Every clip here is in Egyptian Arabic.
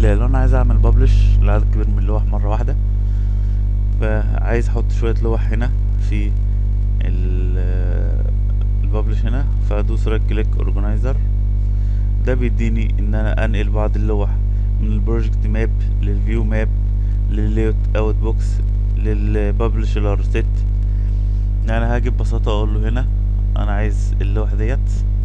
مثال لو انا عايز اعمل ببلش لعدد كبير من اللوح مرة واحدة فعايز احط شوية لوح هنا في الببلش هنا فادوس رايت كليك اورجنايزر ده بيديني ان انا انقل بعض اللوح من البروجكت ماب للفيو ماب لللاyout اوت بوكس للببلشر ست يعني هاجي ببساطة اقول له هنا انا عايز اللوحة ديت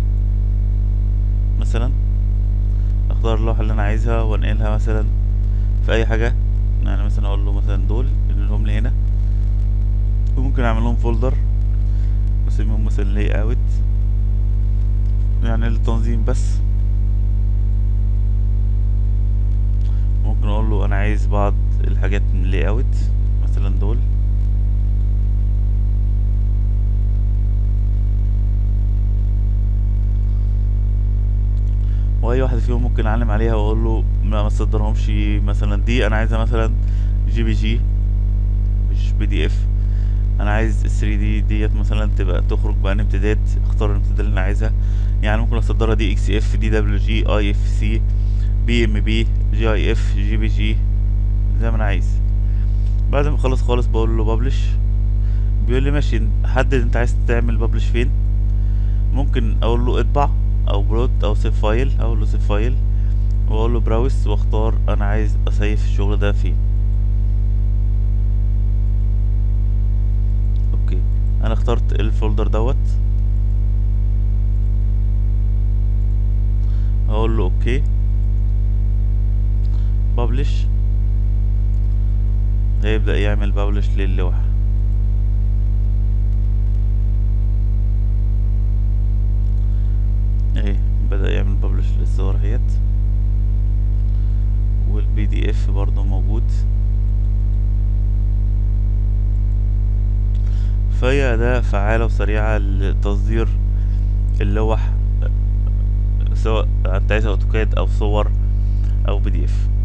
مثلا اختار اللوحة اللي انا عايزها وانقلها مثلا في اي حاجة يعني مثلا اقول له مثلا دول انقلهم لي هنا وممكن اعمل لهم فولدر واسميهم مثلا لاي اوت يعني للتنظيم بس ممكن اقول له انا عايز بعض الحاجات من لاي اوت مثلا دول واي واحده فيهم ممكن اعلم عليها واقول له ما ما تصدرهمش مثلا دي انا عايزها مثلا جي بي جي مش بي دي اف انا عايز ال 3 دي ديت مثلا تبقى تخرج بأن امتداد اختار الامتداد اللي انا عايزها يعني ممكن اصدرها دي اكس اف دي دبليو جي اي اف سي بي ام بي جي اي اف جي بي جي زي ما انا عايز بعد ما اخلص خالص بقول له ببلش بيقول لي ماشي حدد انت عايز تعمل ببلش فين ممكن اقول له اطبع او بروت او سيف فايل اقول له سيف فايل واقول له براوس واختار انا عايز اسيف الشغل ده فين اوكي انا اخترت الفولدر دوت اقول له اوكي ببلش هيبدأ يعمل ببلش للوحة اهي بدأ يعمل ببلش للصور اهيت والبي دي اف برضه موجود فهي أداة فعالة وسريعة لتصدير اللوح سواء انت عايزها اوتوكاد او صور او بي دي اف